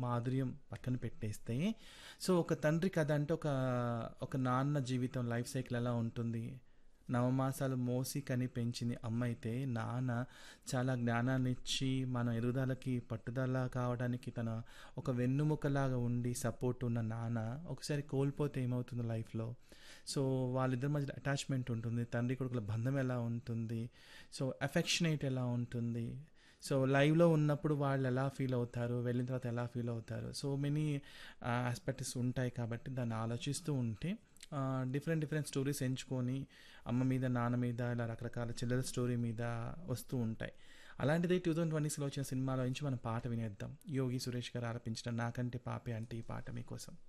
మాధుర్యం పక్కన పెట్టేస్తే సో ఒక తండ్రి కథ అంటే ఒక ఒక నాన్న జీవితం లైఫ్ సైకిల్ ఎలా ఉంటుంది నవమాసాలు మోసి కని పెంచింది అమ్మ అయితే నాన్న చాలా జ్ఞానాన్ని ఇచ్చి మన ఎదుగుదలకి పట్టుదల కావడానికి తన ఒక వెన్నుముకలాగా ఉండి సపోర్ట్ ఉన్న నాన్న ఒకసారి కోల్పోతే ఏమవుతుంది లైఫ్లో సో వాళ్ళిద్దరి మధ్య అటాచ్మెంట్ ఉంటుంది తండ్రి కొడుకుల బంధం ఎలా ఉంటుంది సో అఫెక్షనేట్ ఎలా ఉంటుంది సో లైవ్లో ఉన్నప్పుడు వాళ్ళు ఎలా ఫీల్ అవుతారు వెళ్ళిన తర్వాత ఎలా ఫీల్ అవుతారు సో మెనీ ఆస్పెక్ట్స్ ఉంటాయి కాబట్టి దాన్ని ఆలోచిస్తూ ఉంటే డిఫరెంట్ డిఫరెంట్ స్టోరీస్ ఎంచుకొని అమ్మ మీద నాన్న మీద ఇలా రకరకాల చిల్లర స్టోరీ మీద వస్తూ ఉంటాయి అలాంటిదే టూ థౌజండ్ ట్వంటీస్లో వచ్చిన సినిమాలో నుంచి మనం పాట వినేద్దాం యోగి సురేష్ గారు ఆలపించిన నాకంటే పాపే అంటే ఈ పాట మీకోసం